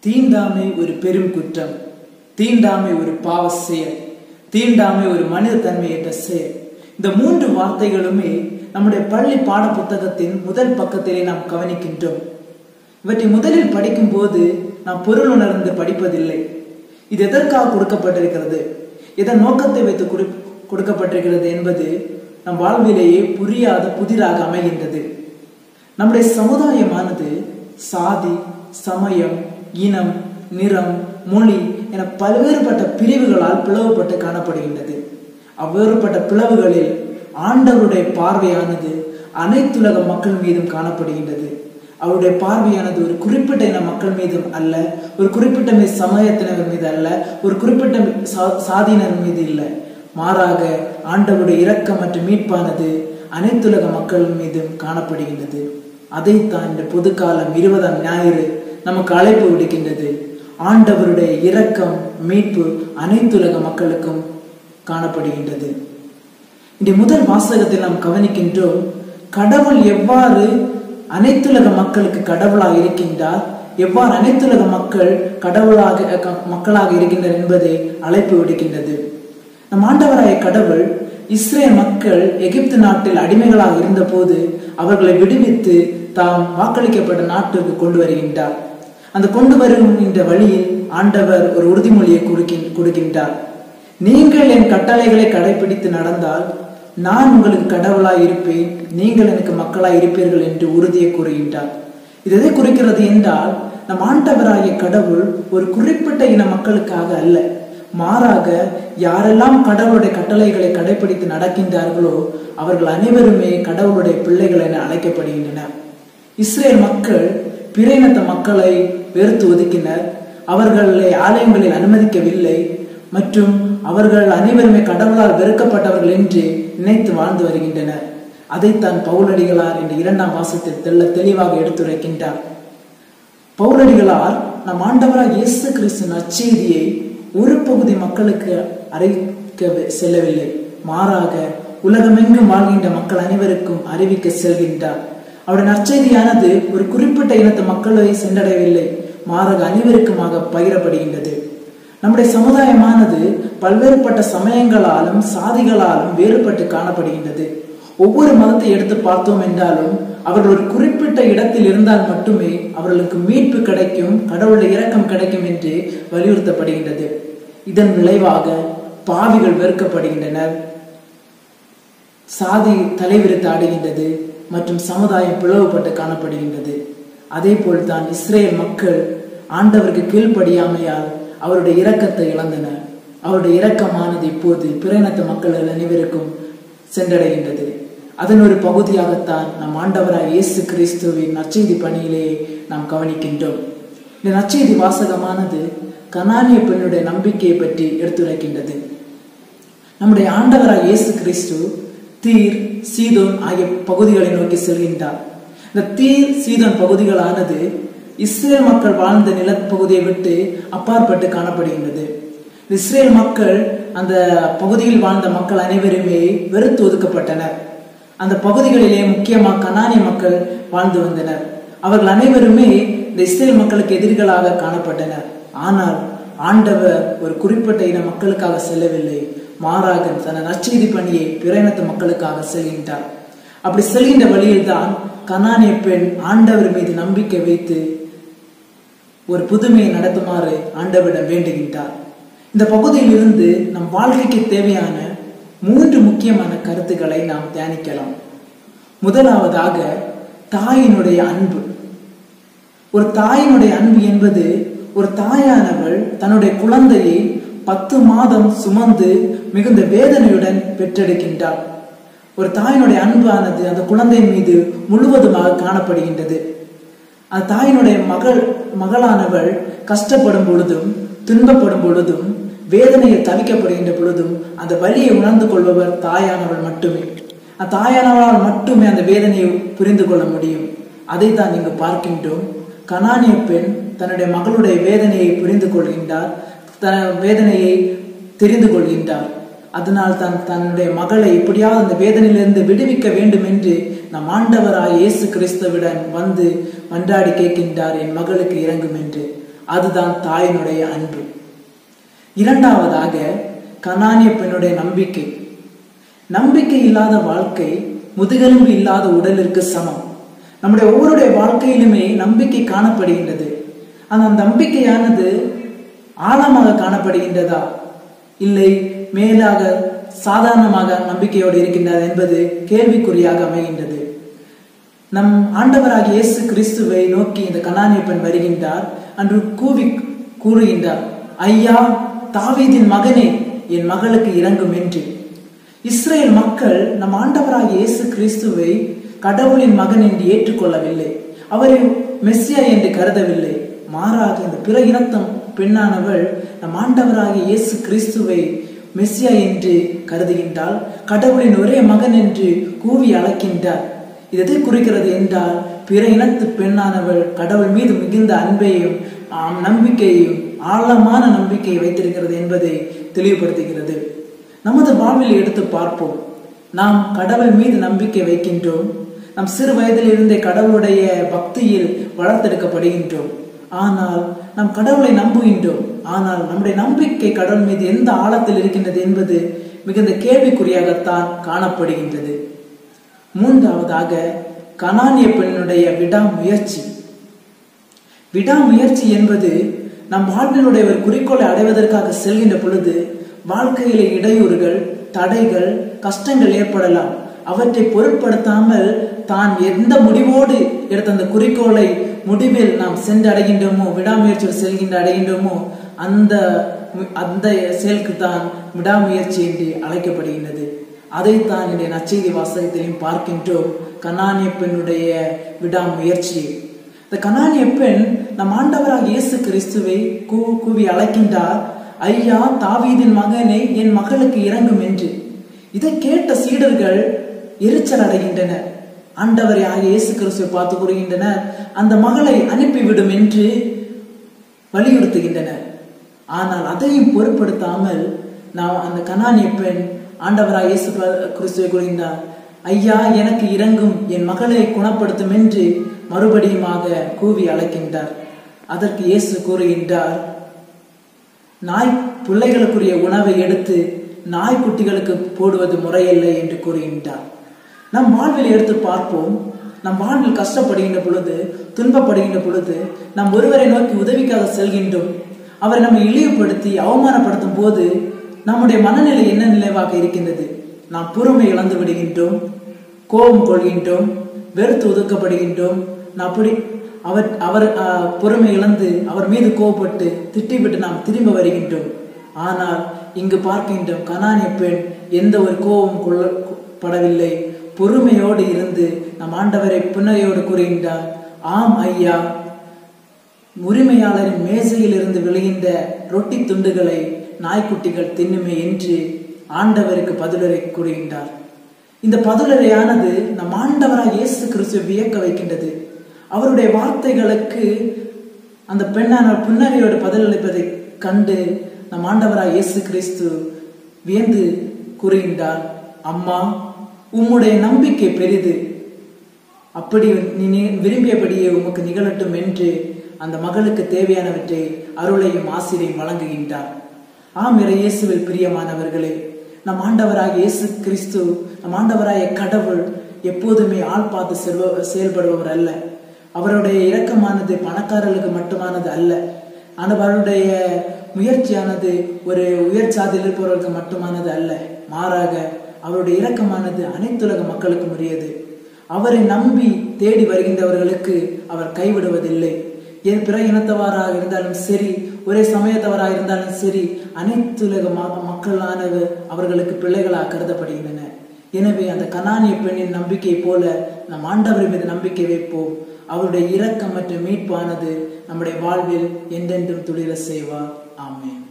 தீண்டாமை ஒரு பெரும் குற்றம் தீண்டாமை ஒரு பாவ செயல் தீண்டாமை ஒரு மனித தன்மையற்ற செயல் இந்த மூன்று வார்த்தைகளுமே நம்முடைய பள்ளி பாட புத்தகத்தின் முதல் பக்கத்திலே நாம் கவனிக்கின்றோம் இவற்றை முதலில் படிக்கும் போது நாம் பொருள் உணர்ந்து படிப்பதில்லை இது எதற்காக கொடுக்கப்பட்டிருக்கிறது எதன் நோக்கத்தை வைத்து கொடு கொடுக்கப்பட்டிருக்கிறது என்பது நம் வாழ்விலேயே புரியாத புதிராக அமைகின்றது நம்முடைய சமுதாயமானது சாதி சமயம் இனம் நிறம் மொழி என பல்வேறுபட்ட பிரிவுகளால் பிளவுபட்டு காணப்படுகின்றது அவ்வேறுபட்ட பிளவுகளில் ஆண்டவருடைய பார்வையானது அனைத்துலக மக்கள் மீதும் காணப்படுகின்றது அவருடைய பார்வையானது ஒரு குறிப்பிட்ட இன மக்கள் மீதும் அல்ல ஒரு குறிப்பிட்ட சமயத்தினர் மீது அல்ல ஒரு குறிப்பிட்ட சாதியினர் மீது இல்லை மாறாக ஆண்டவருடைய இரக்கம் மற்றும் மீட்பானது அனைத்துலக மக்கள் மீதும் காணப்படுகின்றது அதைத்தான் இந்த பொதுக்காலம் இருபதாம் ஞாயிறு நமக்கு அழைப்பு விடுக்கின்றது ஆண்டவருடைய இரக்கம் மீட்பு அனைத்துலக மக்களுக்கும் காணப்படுகின்றது இந்த முதல் வாசகத்தில் நாம் கவனிக்கின்றோம் கடவுள் எவ்வாறு அனைத்துலக மக்களுக்கு கடவுளாக இருக்கின்றார் எவ்வாறு அனைத்துலக மக்கள் கடவுளாக மக்களாக இருக்கின்றனர் என்பதை அழைப்பு விடுக்கின்றது நம் ஆண்டவராய கடவுள் இஸ்ரேல் மக்கள் எகிப்து நாட்டில் அடிமைகளாக இருந்தபோது அவர்களை விடுவித்து தாம் வாக்களிக்கப்பட்ட நாட்டுக்கு கொண்டு வருகின்றார் அந்த கொண்டு வருகின்ற வழியில் ஆண்டவர் ஒரு உறுதிமொழியை கொடுக்கின்றார் நீங்கள் என் கட்டளைகளை கடைபிடித்து நடந்தால் நான் உங்களுக்கு கடவுளாய் இருப்பேன் நீங்கள் எனக்கு மக்களாய் இருப்பீர்கள் என்று உறுதியை கூறுகின்றார் இது எதை குறிக்கிறது என்றால் நம் ஆண்டவராகிய கடவுள் ஒரு குறிப்பிட்ட இன மக்களுக்காக அல்ல மாறாக யாரெல்லாம் கடவுளுடைய கட்டளைகளை கடைபிடித்து நடக்கின்றார்களோ அவர்கள் அனைவருமே கடவுளுடைய பிள்ளைகள் என அழைக்கப்படுகின்றனர் இஸ்ரேல் மக்கள் பிற இனத்த மக்களை வெறுத்து ஒதுக்கினர் அவர்களை ஆலயங்களில் அனுமதிக்கவில்லை மற்றும் அவர்கள் அனைவருமே கடவுளால் வெறுக்கப்பட்டவர்கள் என்று நினைத்து வாழ்ந்து வருகின்றனர் அதைத்தான் பவுலடிகளார் என்ற இரண்டாம் வாசத்தில் தெல்ல தெளிவாக எடுத்துரைக்கின்றார் பவுலடிகளார் நம் ஆண்டவராக இயேசு கிறிஸ்து நற்செய்தியை ஒரு பகுதி மக்களுக்கு அறிவிக்க செல்லவில்லை மாறாக உலகமெங்கும் வாழ்கின்ற மக்கள் அனைவருக்கும் அறிவிக்க செல்கின்றார் அவருடைய நற்செய்தியானது ஒரு குறிப்பிட்ட இனத்து மக்களை சென்றடையவில்லை மாறாக அனைவருக்குமாக பகிரப்படுகின்றது நம்முடைய சமுதாயமானது பல்வேறுபட்ட சமயங்களாலும் சாதிகளாலும் வேறுபட்டு காணப்படுகின்றது ஒவ்வொரு மதத்தை எடுத்து பார்த்தோம் என்றாலும் அவர்கள் ஒரு குறிப்பிட்ட இடத்தில் இருந்தால் மட்டுமே அவர்களுக்கு மீட்பு கிடைக்கும் கடவுளுடைய இரக்கம் கிடைக்கும் என்று வலியுறுத்தப்படுகின்றது இதன் விளைவாக பாவிகள் வெறுக்கப்படுகின்றனர் சாதி தலைவிரித்து ஆடுகின்றது மற்றும் சமுதாயம் பிளவுபட்டு காணப்படுகின்றது அதே போல்தான் இஸ்ரேல் மக்கள் ஆண்டவருக்கு கீழ்ப்படியாமையால் அவருடைய இரக்கத்தை இழந்தனர் அவருடைய இரக்கமானது இப்போது பிறநத்த மக்கள் அனைவருக்கும் சென்றடைகின்றது அதன் ஒரு பகுதியாகத்தான் நம் ஆண்டவராய் இயேசு கிறிஸ்துவின் நற்செய்தி பணியிலே நாம் கவனிக்கின்றோம் இந்த நற்செய்தி வாசகமானது கனானிய பெண்ணுடைய நம்பிக்கையை பற்றி எடுத்துரைக்கின்றது நம்முடைய ஆண்டவராய் இயேசு கிறிஸ்து தீர் சீதோன் ஆகிய பகுதிகளை நோக்கி செல்கின்றார் இந்த தீர் சீதோன் பகுதிகளானது இஸ்ரேல் மக்கள் வாழ்ந்த நிலப்பகுதியை விட்டு அப்பாற்பட்டு காணப்படுகின்றது இஸ்ரேல் மக்கள் அந்த பகுதியில் வாழ்ந்த மக்கள் அனைவருமே வெறுத்து ஒதுக்கப்பட்டனர் அந்த பகுதிகளிலே முக்கியமாக கனானிய மக்கள் வாழ்ந்து வந்தனர் அவர்கள் அனைவருமே இந்த இஸ்ரேல் மக்களுக்கு எதிரிகளாக காணப்பட்டனர் ஆனால் ஆண்டவர் ஒரு குறிப்பிட்ட இன மக்களுக்காக செல்லவில்லை மாறாக தன நற்செய்தி பணியை பிற இனத்து மக்களுக்காக செல்கின்றார் அப்படி செல்கின்ற வழியில்தான் கனானிய பெண் ஆண்டவர் மீது நம்பிக்கை வைத்து ஒரு புதுமையை நடத்துமாறு ஆண்டவரிடம் வேண்டுகின்றார் இந்த பகுதியில் இருந்து நம் வாழ்க்கைக்கு தேவையான மூன்று முக்கியமான கருத்துக்களை நாம் தியானிக்கலாம் முதலாவதாக தாயினுடைய அன்பு ஒரு தாயினுடைய அன்பு என்பது ஒரு தாயானவள் தன்னுடைய குழந்தையை பத்து மாதம் சுமந்து மிகுந்த வேதனையுடன் பெற்றெடுக்கின்றார் ஒரு தாயினுடைய அன்பானது அந்த குழந்தை மீது முழுவதுமாக காணப்படுகின்றது அந்த தாயினுடைய மகள் மகளானவள் கஷ்டப்படும் பொழுதும் துன்பப்படும் பொழுதும் வேதனையில் தவிக்கப்படுகின்ற பொழுதும் அந்த வழியை உணர்ந்து கொள்பவர் தாயானவள் மட்டுமே அந்த தாயானவளால் மட்டுமே அந்த வேதனையை புரிந்து கொள்ள முடியும் அதை தான் இங்கு பார்க்கின்றோம் கனானிய பெண் தன்னுடைய மகளுடைய வேதனையை புரிந்து கொள்கின்றார் தன் வேதனையை தெரிந்து கொள்கின்றார் அதனால் தான் தன்னுடைய மகளை எப்படியாவது அந்த வேதனையிலிருந்து விடுவிக்க வேண்டும் என்று நம் ஆண்டவராய் இயேசு கிறிஸ்துவிடம் வந்து மன்றாடி கேட்கின்றார் என் மகளுக்கு இறங்கும் என்று அதுதான் தாயினுடைய அன்பு இரண்டாவதாக கனானிய பெண்ணுடைய நம்பிக்கை நம்பிக்கை இல்லாத வாழ்க்கை முதுகெலும்பு இல்லாத உடலிற்கு சமம் நம்முடைய ஒவ்வொருடைய வாழ்க்கையிலுமே நம்பிக்கை காணப்படுகின்றது அந்த நம்பிக்கையானது ஆழமாக காணப்படுகின்றதா இல்லை மேலாக சாதாரணமாக நம்பிக்கையோடு இருக்கின்றது என்பது கேள்விக்குறியாக அமைகின்றது நம் ஆண்டவராகிய இயேசு கிறிஸ்துவை நோக்கி இந்த கனானிய பெண் வருகின்றார் அன்று கூவி கூறுகின்றார் ஐயா தாவீதின் மகனே என் மகளுக்கு இறங்கும் என்று இஸ்ரேல் மக்கள் நம் ஆண்டவராகிய இயேசு கிறிஸ்துவை கடவுளின் மகன் என்று ஏற்றுக்கொள்ளவில்லை அவரை மெஸ்ஸியா என்று கருதவில்லை மாறாக இந்த பிற இனத்தம் பெண்ணானவள் நம் ஆண்டவராகிய இயேசு கிறிஸ்துவை மெஸ்ஸியா என்று கருதுகின்றால் கடவுளின் ஒரே மகன் என்று கூவி அழைக்கின்றார் இது எதை குறிக்கிறது என்றால் பிற இனத்து பெண்ணானவள் கடவுள் மீது மிகுந்த அன்பையும் ஆம், நம்பிக்கையையும் ஆழமான நம்பிக்கையை வைத்திருக்கிறது என்பதை தெளிவுபடுத்துகிறது நமது வாழ்வில் எடுத்து பார்ப்போம் நாம் கடவுள் மீது நம்பிக்கை வைக்கின்றோம் நம் சிறு வயதில் இருந்தே கடவுளுடைய பக்தியில் வளர்த்தெடுக்கப்படுகின்றோம் ஆனால் நாம் கடவுளை நம்புகின்றோம் ஆனால் நம்முடைய நம்பிக்கை கடவுள் மீது எந்த ஆழத்தில் இருக்கின்றது என்பது மிகுந்த கேள்விக்குறியாகத்தான் காணப்படுகின்றது மூன்றாவதாக கனானிய பெண்ணுடைய விடாமுயற்சி விடாமுயற்சி என்பது நம் வாழ்வினுடைய ஒரு குறிக்கோளை அடைவதற்காக செல்கின்ற பொழுது வாழ்க்கையிலே இடையூறுகள் தடைகள் கஷ்டங்கள் ஏற்படலாம் அவற்றை பொருட்படுத்தாமல் தான் எந்த முடிவோடு எடுத்த அந்த குறிக்கோளை முடிவில் நாம் சென்று அடைகின்றோமோ விடாமுயற்சியோடு செல்கின்ற அடைகின்றோமோ அந்த அந்த செயலுக்கு தான் விடாமுயற்சி என்று அழைக்கப்படுகின்றது அதைத்தான் இன்றைய நச்செய்தி வாசகத்திலையும் பார்க்கின்றோம் கனானிய பெண்ணுடைய விடாமுயற்சியை இந்த கனானிய பெண் நம் ஆண்டவராக இயேசு கிறிஸ்துவை கூ கூவி அழைக்கின்றார் ஐயா தாவீதின் மகனே என் மகளுக்கு இறங்கும் என்று இதை கேட்ட சீடர்கள் எரிச்சல் அடைகின்றனர் ஆண்டவரை ஆகிய இயேசு கிறிஸ்துவை பார்த்து கூறுகின்றனர் அந்த மகளை அனுப்பிவிடும் என்று வலியுறுத்துகின்றனர் ஆனால் அதையும் பொருட்படுத்தாமல் நாம் அந்த கனானிய பெண் ஆண்டவராக இயேசு கிறிஸ்துவை கூறுகின்றார் ஐயா எனக்கு இறங்கும் என் மகளை குணப்படுத்தும் என்று மறுபடியுமாக கூவி அழைக்கின்றார் அதற்கு இயேசு கூறுகின்றார் நாய் பிள்ளைகளுக்குரிய உணவை எடுத்து நாய்க்குட்டிகளுக்கு போடுவது முறையில்லை என்று கூறுகின்றார் நம் வாழ்வில் எடுத்து பார்ப்போம் நம் வாழ்வில் கஷ்டப்படுகின்ற பொழுது துன்பப்படுகின்ற பொழுது நாம் ஒருவரை நோக்கி உதவிக்காக செல்கின்றோம் அவரை நம்ம இழிவுபடுத்தி அவமானப்படுத்தும் போது நம்முடைய மனநிலை என்ன நிலைவாக இருக்கின்றது நாம் பொறுமை இழந்து விடுகின்றோம் கோபம் கொள்கின்றோம் வெறுத்து ஒதுக்கப்படுகின்றோம் நான் அப்படி அவர் அவர் ஆஹ், பொறுமை இழந்து அவர் மீது கோபப்பட்டு திட்டிவிட்டு நாம் திரும்ப வருகின்றோம் ஆனால் இங்கு பார்க்கின்றோம் கனானிய பெண் எந்த ஒரு கோபம் கொள்ளப்படவில்லை பொறுமையோடு இருந்து நம் ஆண்டவரை புன்னகையோடு கூறுகின்றார் ஆம் ஐயா உரிமையாளரின் மேசையில் இருந்து விழுகின்ற ரொட்டி துண்டுகளை நாய்க்குட்டிகள் தின்னுமே என்று ஆண்டவருக்கு பதிலுரை கூறுகின்றார் இந்த பதிலுரையானது நம் ஆண்டவராக இயேசு கிறிஸ்துவை வியக்க வைக்கின்றது அவருடைய வார்த்தைகளுக்கு அந்த பெண்ணான புன்னகையோடு பதிலளிப்பதை கண்டு நம் ஆண்டவராக இயேசு கிறிஸ்து வியந்து கூறுகின்றார் அம்மா உம்முடைய நம்பிக்கை பெரிது அப்படி நீ நி- விரும்பியபடியே உமக்கு நிகழட்டும் என்று அந்த மகளுக்கு தேவையானவற்றை அருளையும் ஆசிரியம் வழங்குகின்றார் ஆம் இறை இயேசுவில் பிரியமானவர்களே நம் ஆண்டவராக இயேசு கிறிஸ்து நம் ஆண்டவராய கடவுள் எப்போதுமே ஆள் பார்த்து செல்வ செயல்படுபவர் அல்ல அவருடைய இரக்கமானது பணக்காரர்களுக்கு மட்டுமானது அல்ல ஆனால் அவருடைய முயற்சியானது ஒரு உயர் சாதியில் இருப்பவர்களுக்கு மட்டுமானது அல்ல மாறாக அவருடைய இரக்கமானது அனைத்துலக மக்களுக்கும் உரியது அவரை நம்பி தேடி வருகின்றவர்களுக்கு அவர் கைவிடுவதில்லை என் பிற இனத்தவராக இருந்தாலும் சரி ஒரே சமயத்தவராக இருந்தாலும் சரி அனைத்துலக ம- மக்களானவர் அவர்களுக்கு பிள்ளைகளாக கருதப்படுகின்றன எனவே அந்த கனானிய பெண்ணின் நம்பிக்கை போல நம் ஆண்டவர் மீது நம்பிக்கை வைப்போம் அவருடைய இரக்கம் மற்றும் மீட்பானது நம்முடைய வாழ்வில் என்றென்றும் துளிர செய்வார் ஆமென்